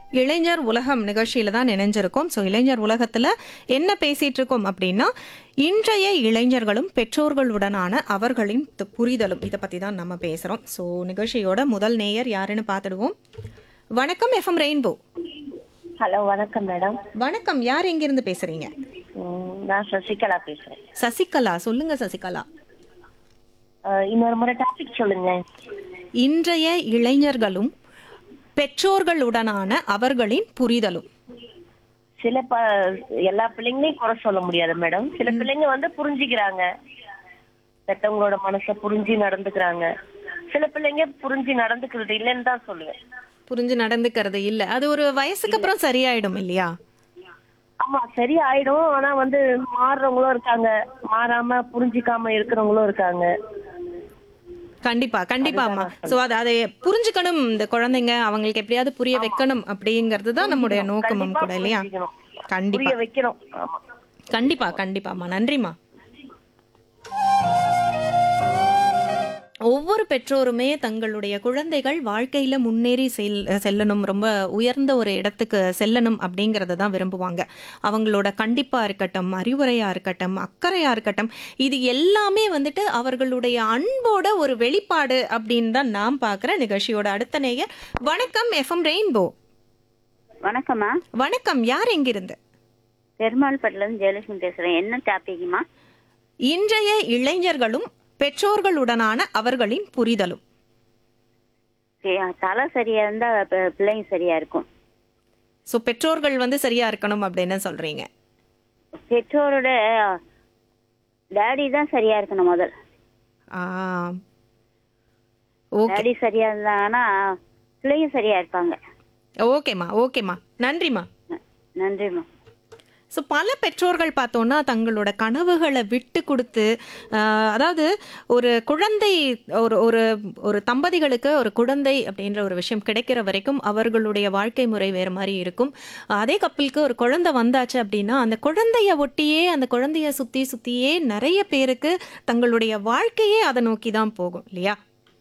இளைஞர் உலகம் நிகழ்ச்சியில தான் இணைஞ்சிருக்கோம் ஸோ இளைஞர் உலகத்துல என்ன பேசிட்டு இருக்கோம் அப்படின்னா இன்றைய இளைஞர்களும் பெற்றோர்களுடனான அவர்களின் து- புரிதலும் இதை பத்தி தான் நம்ம பேசுறோம் ஸோ நிகழ்ச்சியோட முதல் நேயர் யாருன்னு பார்த்துடுவோம் வணக்கம் எஃப்எம் ரெயின்போ ஹலோ வணக்கம் மேடம் வணக்கம் யார் எங்கிருந்து பேசுறீங்க ம், நான் சசிகலா பேசுறேன் சசிகலா சொல்லுங்க சசிகலா அஹ், இன்னொரு முறை டாபிக் சொல்லுங்க இன்றைய இளைஞர்களும் பெற்றோர்களுடனான அவர்களின் புரிதலும் சில ப எல்லா பிள்ளைங்களையும் குறை சொல்ல முடியாது மேடம் சில பிள்ளைங்க வந்து புரிஞ்சுக்கிறாங்க பெத்தவங்களோட மனசை புரிஞ்சு நடந்துக்கிறாங்க சில பிள்ளைங்க புரிஞ்சு நடந்துக்கிறது இல்லைன்னு தான் சொல்லுவேன் புரிஞ்சு நடந்துக்கிறது இல்ல அது ஒரு வயசுக்கு அப்புறம் சரியாயிடும் இல்லையா ஆமா சரி ஆயிடும் ஆனா வந்து மாறுறவங்களும் இருக்காங்க மாறாம புரிஞ்சுக்காம இருக்கிறவங்களும் இருக்காங்க கண்டிப்பா கண்டிப்பாம்மா சோ அது அதை புரிஞ்சுக்கணும் இந்த குழந்தைங்க அவங்களுக்கு எப்படியாவது புரிய வைக்கணும் அப்படிங்கிறது தான் நம்முடைய நோக்கமும் கண்டிப்பா கூட இல்லையா புரிஞ்சுக்கணும். கண்டிப்பா புரிய வைக்கணும் ஆமா கண்டிப்பா கண்டிப்பாம்மா நன்றிம்மா ஒவ்வொரு பெற்றோருமே தங்களுடைய குழந்தைகள் வாழ்க்கையில முன்னேறி செல் செல்லணும் ரொம்ப உயர்ந்த ஒரு இடத்துக்கு செல்லணும் அப்படிங்கறத தான் விரும்புவாங்க அவங்களோட கண்டிப்பா இருக்கட்டும் அறிவுரையா இருக்கட்டும் அக்கறையா இருக்கட்டும் இது எல்லாமே வந்துட்டு அவர்களுடைய அன்போட ஒரு வெளிப்பாடு அப்படின்னு தான் நான் பார்க்குறேன் நிகழ்ச்சியோட அடுத்த நேயர் வணக்கம் எஃப்எம் ரெயின்போ வணக்கம்மா வணக்கம் யார் எங்கிருந்து பெருமாள்பட்டில இருந்து ஜெயலட்சுமி பேசுறேன் என்ன டாபிக்மா இன்றைய இளைஞர்களும் பெற்றோர்களுடனான அவர்களின் புரிதலும் தலை சரியா இருந்தா பி- பிள்ளைங்க சரியா இருக்கும் ஸோ பெற்றோர்கள் வந்து சரியா இருக்கணும் அப்படின்னு சொல்றீங்க பெற்றோரோட டேடி தான் சரியா இருக்கணும் முதல் ஆ ஓகே டேடி சரியா இருந்தாங்கன்னா பிள்ளைங்க சரியா இருப்பாங்க ஓகேம்மா ஓகேம்மா நன்றிம்மா ந- நன்றிம்மா ஸோ பல பெற்றோர்கள் பார்த்தோன்னா தங்களோட கனவுகளை விட்டு கொடுத்து ஆஹ், அதாவது ஒரு குழந்தை ஒரு ஒரு ஒரு தம்பதிகளுக்கு ஒரு குழந்தை அப்படின்ற ஒரு விஷயம் கிடைக்கிற வரைக்கும் அவர்களுடைய வாழ்க்கை முறை வேறு மாதிரி இருக்கும் அதே கப்பலுக்கு ஒரு குழந்தை வந்தாச்சு அப்படின்னா அந்த குழந்தைய ஒட்டியே அந்த குழந்தைய சுற்றி சுற்றியே நிறைய பேருக்கு தங்களுடைய வாழ்க்கையே அதை நோக்கி தான் போகும் இல்லையா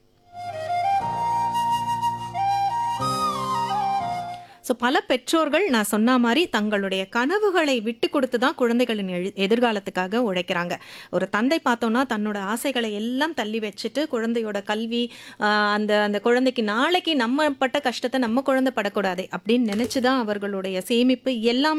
ஸோ பல பெற்றோர்கள் நான் சொன்ன மாதிரி தங்களுடைய கனவுகளை விட்டு கொடுத்து தான் குழந்தைகளின் எழு- எதிர்காலத்துக்காக உழைக்கிறாங்க ஒரு தந்தை பார்த்தோன்னா தன்னோட ஆசைகளை எல்லாம் தள்ளி வச்சுட்டு குழந்தையோட கல்வி ஆஹ், அந்த அந்த குழந்தைக்கு நாளைக்கு நம்ம பட்ட கஷ்டத்தை நம்ம குழந்தை படக்கூடாது அப்படின்னு நினைச்சு தான் அவர்களுடைய சேமிப்பு எல்லாமே